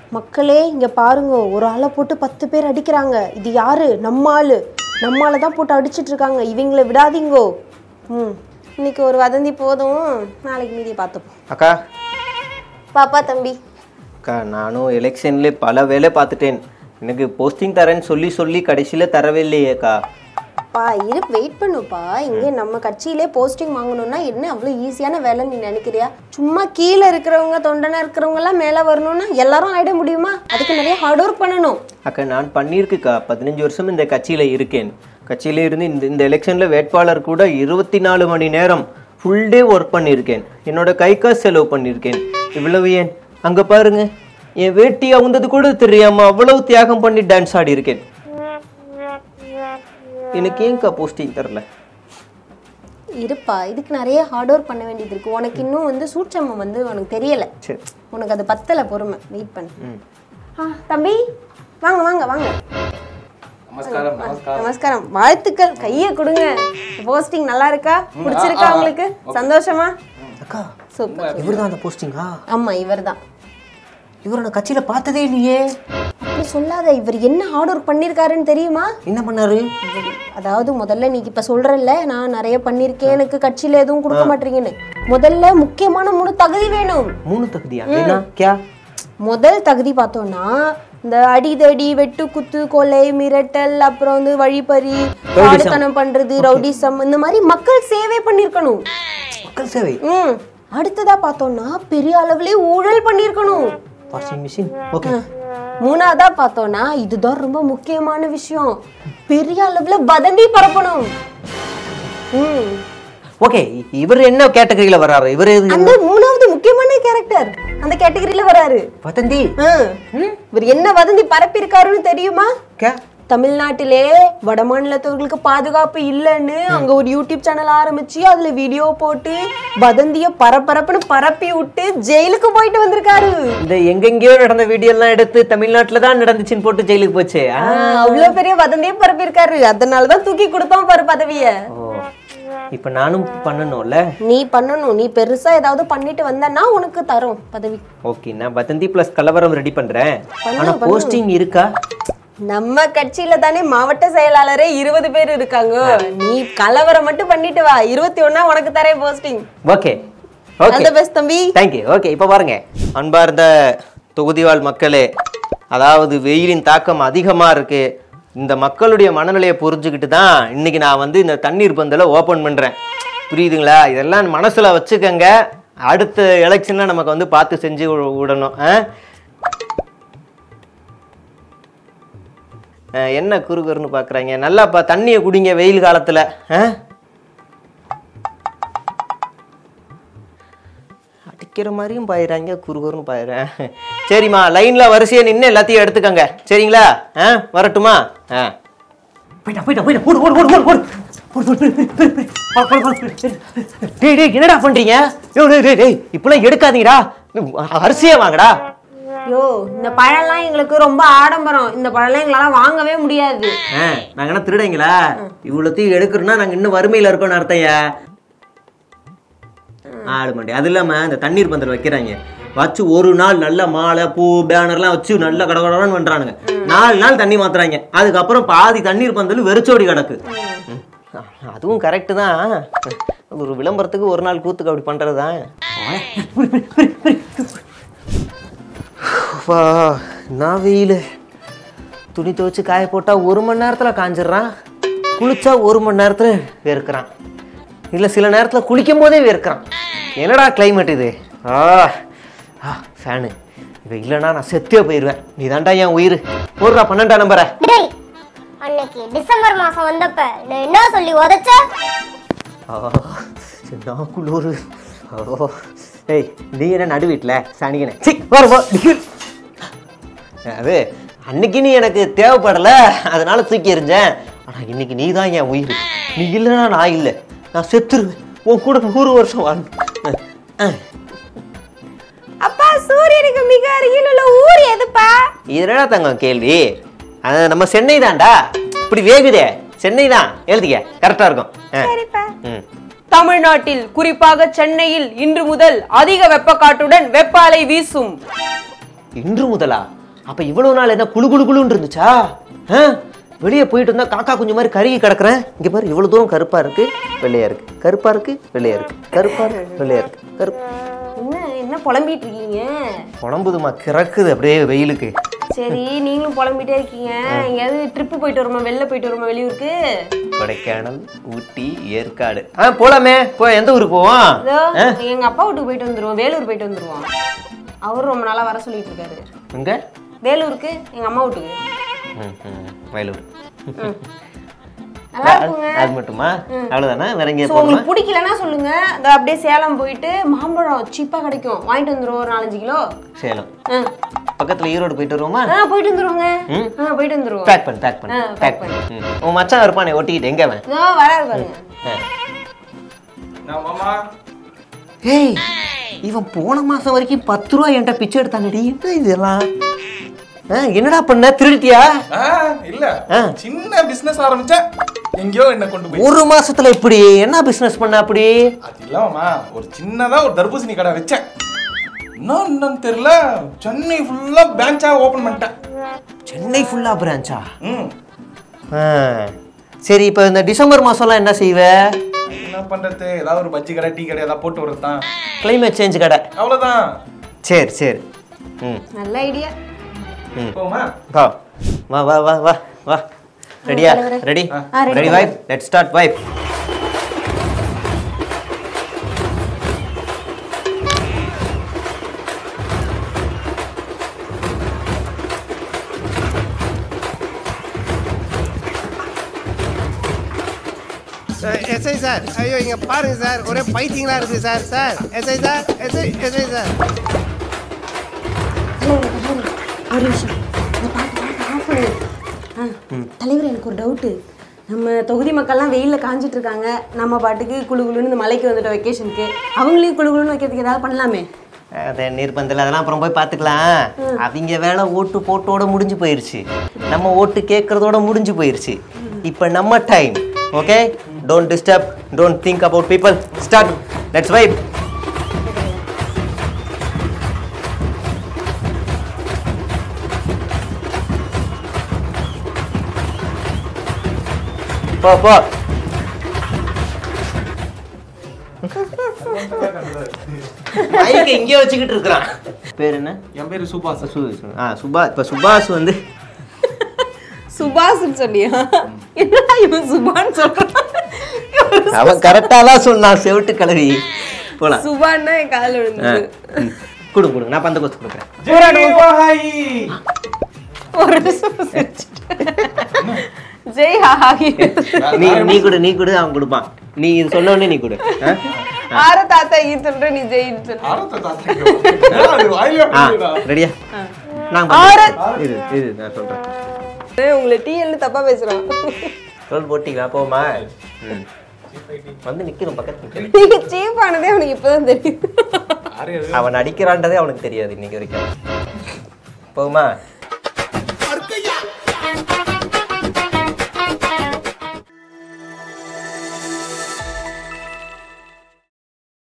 மக்களே இங்க பாருங்க ஒரு ஆளை போட்டு பத்து பேர் அடிக்கிறாங்க இது யாரு நம்ம ஆளு நம்ம ஆளை தான் போட்டு அடிச்சிட்டு இருக்காங்க இவங்களை விடாதீங்கோ ம் இன்னைக்கு ஒரு வதந்தி போதும் நாளைக்கு மீதி பார்த்துப்போம் அக்கா பாப்பா தம்பி அக்கா நானும் எலெக்ஷன்ல பல வேலை பார்த்துட்டேன் எனக்கு போஸ்டிங் தரேன்னு சொல்லி சொல்லி கடைசியில் தரவே இல்லையேக்கா பா இரு வெயிட் பண்ணுப்பா இங்கே நம்ம கட்சியிலே போஸ்டிங் வாங்கணும்னா என்ன அவ்வளோ ஈஸியான வேலை நீ நினைக்கிறியா சும்மா கீழே இருக்கிறவங்க தொண்டனா இருக்கிறவங்க எல்லாம் மேலே வரணும்னா எல்லாரும் ஆயிட முடியுமா அதுக்கு நிறைய ஹார்ட் ஒர்க் பண்ணணும் அக்கா நான் பண்ணியிருக்குக்கா பதினஞ்சு வருஷம் இந்த கட்சியில் இருக்கேன் கட்சியில இருந்து இந்த இந்த எலெக்ஷனில் வேட்பாளர் கூட இருபத்தி நாலு மணி நேரம் ஃபுல் டே ஒர்க் பண்ணியிருக்கேன் என்னோட கை காசு செலவு பண்ணியிருக்கேன் இவ்வளவு ஏன் அங்கே பாருங்க என் வேட்டி அவுந்தது கூட தெரியாம அவ்வளவு தியாகம் பண்ணி டான்ஸ் ஆடி இருக்கேன் எனக்கு ஏன்க்கா போஸ்டிங் தரல இருப்பா இதுக்கு நிறைய ஹார்ட் ஒர்க் பண்ண வேண்டியது இருக்கு உனக்கு இன்னும் வந்து சூட்சமம் வந்து உனக்கு தெரியல சரி உனக்கு அது பத்தல பொறுமை வெயிட் பண்ணு ஆ தம்பி வாங்க வாங்க வாங்க நமஸ்காரம் வாழ்த்துக்கள் கையை கொடுங்க போஸ்டிங் நல்லா இருக்கா பிடிச்சிருக்கா உங்களுக்கு சந்தோஷமா அக்கா சூப்பர் இவர் தான் அந்த போஸ்டிங்கா ஆமா இவர்தான் இவரை நான் கட்சியில் பார்த்ததே இல்லையே அப்படி சொல்லாத இவர் என்ன ஹார்ட் ஒர்க் பண்ணியிருக்காருன்னு தெரியுமா என்ன பண்ணாரு அதாவது முதல்ல நீ இப்ப சொல்றல்ல நான் நிறைய பண்ணிருக்கேன் எனக்கு கட்சியில எதுவும் கொடுக்க மாட்டீங்கன்னு முதல்ல முக்கியமான மூணு தகுதி வேணும் மூணு தகுதியா என்ன கியா முதல் தகுதி பார்த்தோம்னா இந்த அடிதடி வெட்டு குத்து கொலை மிரட்டல் அப்புறம் வந்து வழிப்பறி பாடுத்தனம் பண்றது ரவுடிசம் இந்த மாதிரி மக்கள் சேவை பண்ணிருக்கணும் மக்கள் சேவை ம் அடுத்ததா பார்த்தோம்னா பெரிய அளவுல ஊழல் பண்ணிருக்கணும் வாஷிங் மிஷின் ஓகே மூணாவதா பார்த்தோம்னா இதுதான் ரொம்ப முக்கியமான விஷயம் பெரிய அளவுல வதந்தி பரப்பணும் ம் ஓகே இவர் என்ன கேட்டகரியில வர்றாரு இவர் எது அந்த மூணாவது முக்கியமான கேரக்டர் அந்த கேட்டகரியில வராரு வதந்தி ஆ. இவர் என்ன வதந்தி பரப்பியிருக்காருன்னு தெரியுமா கே தமிழ்நாட்டிலே வட மாநிலத்தவர்களுக்கு பாதுகாப்பு இல்லைன்னு அங்க ஒரு யூடியூப் சேனல் ஆரம்பிச்சு அதுல வீடியோ போட்டு வதந்திய பரபரப்புன்னு பரப்பி விட்டு ஜெயிலுக்கு போயிட்டு வந்திருக்காரு இந்த எங்கெங்கேயோ நடந்த வீடியோ எல்லாம் எடுத்து தமிழ்நாட்டுல தான் நடந்துச்சுன்னு போட்டு ஜெயிலுக்கு போச்சு ஆ. ஆ, அவ்வளவு பெரிய வதந்தியே பரப்பியிருக்காரு அதனாலதான் தூக்கி கொடுத்தோம் பாரு பதவிய ஓ இப்ப நானும் பண்ணணும்ல நீ பண்ணணும் நீ பெருசா ஏதாவது பண்ணிட்டு வந்தன்னா உனக்கு தரும் பதவி ஓகே நான் வதந்தி பிளஸ் கலவரம் ரெடி பண்றேன் ஆனா போஸ்டிங் இருக்கா நம்ம கட்சியில தானே மாவட்ட செயலாளரே இருபது பேர் இருக்காங்க நீ கலவரம் மட்டும் பண்ணிட்டு வா இருபத்தி ஒண்ணா உனக்கு தரேன் போஸ்டிங் ஓகே ஓகே அந்த பெஸ்ட் தம்பி தேங்க்யூ ஓகே இப்போ பாருங்க அன்பார்ந்த தொகுதிவாழ் மக்களே அதாவது வெயிலின் தாக்கம் அதிகமாக இருக்கு இந்த மக்களுடைய மனநிலையை புரிஞ்சுக்கிட்டு தான் இன்னைக்கு நான் வந்து இந்த தண்ணீர் பந்தலை ஓப்பன் பண்ணுறேன் புரியுதுங்களா இதெல்லாம் மனசில் வச்சுக்கோங்க அடுத்த எலெக்ஷனில் நமக்கு வந்து பார்த்து செஞ்சு வி- விடணும் ஆ? ஆ, என்ன குறுகுறுன்னு பார்க்குறாங்க நல்லா பா தண்ணியை குடிங்க வெயில் காலத்தில் ஆ அடிக்கிற மாதிரியும் பாயிறாங்க குறுகுறுன்னு பாயிறேன் சரிம்மா லைன்ல வரிசையா நின்று எல்லாத்தையும் எடுத்துக்கங்க சரிங்களா ஆ வரட்டுமா ஆ போயிட்டா போயிட்டா போயிட்டா ஓடு ஓடு ஓடு ஓடு ஓடு ஓடு, ஓடு, ஓடு, ஓடு, ஓடு, ஓடு, ஓடு, ஓடு, ஓடு. டேய் டேய் என்னடா பண்றீங்க யோ, டேய் டேய் டேய் இப்பெல்லாம் எடுக்காதீங்கடா அரிசியே வாங்கடா யோ இந்த பழம்லாம் எங்களுக்கு ரொம்ப ஆடம்பரம் இந்த பழம்லாம் எங்களால வாங்கவே முடியாது ஆ நாங்க என்ன திருடைங்களா இவ்வளோத்தையும் எடுக்கிறோம்னா நாங்க இன்னும் வறுமையில இருக்கோம்னு அர்த்தம்யா ஆடு மாட்டே அது இல்லாம இந்த தண்ணீர் பந்தல் வைக்கிறாங்க வச்சு ஒரு நாள் நல்ல மாலை பூ பேனர்லாம் வச்சு நல்ல கடகடன்னு பண்றானுங்க நாலு நாள் தண்ணி மாத்துறாங்க அதுக்கப்புறம் பாதி தண்ணீர் பந்தல் வெறிச்சோடி கிடக்கு ம். அதுவும் கரெக்டு தான் ஒரு விளம்பரத்துக்கு ஒரு நாள் கூத்துக்கு அப்படி பண்றது தான் நான் வெயில் துணி துவைச்சு காய போட்டால் ஒரு மணி நேரத்தில் காஞ்சிடுறான் குளிச்சா ஒரு மணி நேரத்தில் வேர்க்கிறான் இல்லை சில நேரத்தில் குளிக்கும் போதே வேர்க்கிறான் என்னடா climate இது ஆ ஆ ஃபேனு இவன் இல்லைன்னா நான் செத்தே போயிடுவேன் நீ தாண்டா என் உயிர் போடுறா பன்னெண்டா நம்பரை டேய் அன்னைக்கு டிசம்பர் மாசம் வந்தப்ப நான் என்ன சொல்லி உதைச்ச ஆ நான் குளூர் ஓ ஏய் நீ என்ன நடு வீட்டில் சனிக்கனே சி வர போ நிக்கில். அது அன்னைக்கு நீ எனக்கு தேவைப்படலை அதனால தூக்கி எறிஞ்சேன் ஆனால் இன்னைக்கு நீ தான் என் உயிர் நீ இல்லைன்னா நான் இல்லை நான் செத்துருவேன் உன் கூட நூறு வருஷம் வாழ் அப்பா சூரியனுக்கு மிக அருகில் உள்ள ஊர் எதுப்பா இதனடா தங்கம் கேள்வி அது நம்ம சென்னை தான்டா இப்படி வேகுதே சென்னை தான் எழுதிக்க கரெக்டாக இருக்கும் ஆ. ம் தமிழ்நாட்டில் குறிப்பாக சென்னையில் இன்று முதல் அதிக வெப்பக்காற்றுடன் வெப்ப அலை வீசும் இன்று முதலா அப்ப இவ்வளவு நாள் என்ன குளு குளு குளுன்னு இருந்துச்சா ஆ? வெளியே போயிட்டு இருந்தா காக்கா குஞ்சு மாதிரி கருகி கிடக்குறேன் இங்க பாரு இவ்வளவு தூரம் கருப்பா இருக்கு வெள்ளையா இருக்கு கருப்பா இருக்கு வெள்ளையா இருக்கு கருப்பா இருக்கு வெள்ளையா இருக்கு கருப்பு என்ன என்ன புலம்பிட்டு இருக்கீங்க குழம்புதுமா கிறக்குது அப்படியே வெயிலுக்கு சரி நீங்களும் புலம்பிட்டே இருக்கீங்க எங்கேயாவது ட்ரிப்பு போயிட்டு வருமா வெளில போயிட்டு வருமா வெளியூருக்கு கொடைக்கானல் ஊட்டி ஏற்காடு ஆ போலாமே போ எந்த ஊருக்கு போவோம் இதோ எங்க அப்பா வீட்டுக்கு போயிட்டு வந்துருவோம் வேலூர் போயிட்டு வந்துருவோம் அவரும் ரொம்ப நாளா வர சொல்லிட்டு இருக்காரு எங்க வேலூருக்கு எங்க அம்மா வீட்டுக்கு ம், ம், வயலூர் நல்லா இருக்குங்க அது மட்டுமா அவ்வளவுதானா வேற எங்கேயா ஸோ போகணுமா உங்களுக்கு பிடிக்கலன்னா சொல்லுங்க இந்த அப்படியே சேலம் போயிட்டு மாம்பழம் சீப்பா கிடைக்கும் வாங்கிட்டு வந்துருவோம் ஒரு நாலஞ்சு கிலோ சேலம் ஆ பக்கத்துல ஈரோடு போயிட்டு வருவோமா ஆ போயிட்டு வந்துருவோங்க ஆ போயிட்டு வந்துருவோம் பேக் பண்ணு பேக் பண்ணு ஆ, பேக் பண்ணு ம். உன் மச்சான் இருப்பானே ஒட்டிக்கிட்டு எங்க அவன் இதோ வராது பாருங்க ஆ. நான் மாமா ஏய் இவன் போன மாசம் வரைக்கும் பத்து ரூபா என்கிட்ட பிச்சை எடுத்தானடி என்ன இதெல்லாம் ஆ, என்னடா பண்ண திருடிட்டியா ஆ இல்ல ஆ. சின்ன பிசினஸ் ஆரம்பிச்சேன் எங்கேயோ என்ன கொண்டு போய் ஒரு மாசத்துல இப்படி என்ன பிசினஸ் பண்ண அப்படி அது இல்லாமமா ஒரு சின்னதா ஒரு தர்பூசணி கடை வச்சேன் இன்னும் என்னன்னு தெரியல சென்னை ஃபுல்லா பிரான்ச்சா ஓபன் பண்ணிட்டேன் சென்னை ஃபுல்லா பிரான்ச்சா ம் சரி இப்போ இந்த டிசம்பர் மாசம்லாம் என்ன செய்வ என்ன பண்றது ஏதாவது ஒரு பஜ்ஜி கடை டீ கடை ஏதாவது போட்டு வரது தான் கிளைமேட் சேஞ்ச் கடை அவ்வளவுதான் சரி சரி ம் நல்ல ஐடியா ம் போமா வா வா வா வா வா வா ரெடியா ரெடி ஆ, ready. Ready vibe let start vibe SI sir ஐயோ இங்க பாருங்க சார் ஒரே பைத்தியங்களா இருக்கு sir sir SI sir SI SI sir ஒரு நிமிஷம் இந்த பாட்டு பாட்டு ஆஃப் பண்ணு ஆ தலைவர் எனக்கு ஒரு டவுட்டு நம்ம தொகுதி மக்கள்லாம் வெயிலில் காஞ்சிட்டு இருக்காங்க நம்ம பாட்டுக்கு குளு குளுன்னு இந்த மலைக்கு வந்துட்டோம் வெக்கேஷனுக்கு அவங்களையும் குளு குளுன்னு வைக்கிறதுக்கு ஏதாவது பண்ணலாமே அது நீர்பந்தல் அதெல்லாம் அப்புறம் போய் பார்த்துக்கலாம் அவங்க வேலை ஓட்டு போட்டோட முடிஞ்சு போயிருச்சு நம்ம ஓட்டு கேட்கறதோட முடிஞ்சு போயிருச்சு இப்போ நம்ம time okay don't disturb don't think about people start let's vibe போ போ மைக்கை இங்கே வச்சுக்கிட்டு இருக்கிறான் பேர் என்ன என் பேரு சுபாஷ் சு சு- ஆ சுபா இப்போ சுபாஷ் வந்து சுபாஷ்னு சொன்னியா என்னடா இவன் சுபான்னு சொல்றான் அவன் கரெக்டாக தான் சொன்னான் செவிட்டு கிளவி போலாம் சுபான்னா என் காலில் ஆ, விழுந்தது ம். கொடுங்க கொடுங்க நான் பந்த கோஸ்ட் கொடுக்குறேன் ஜெய் பாய் ஒரு நிமிஷம் சிரிச்சிட்டேன். ஜெய் ஹாஹி நீ நீ கொடு நீ கொடு அவன் கொடுப்பான் நீ இது சொன்ன உடனே நீ கொடு ஆ? ஆர தாத்தா ஈ சொல்ற நீ ஜெயின்னு சொல்ற ஆரத்த தாத்தா அது வாயிலே ஆ போடுடா. ரெடியா நான் ஆறு. இது இது நான் சொல்கிறேன் உங்களை டிஎல்னு தப்பா பேசுறான் ரோல் போட்டிங்களா போமா ம் வந்து நிற்கணும் பக்கத்து நீங்க சீப் ஆனதே அவனுக்கு இப்பதான் தெரியும் யாரு அது? அவன் அடிக்கிறான்றதே அவனுக்கு தெரியாது இன்னைக்கு வரைக்கும் போகுமா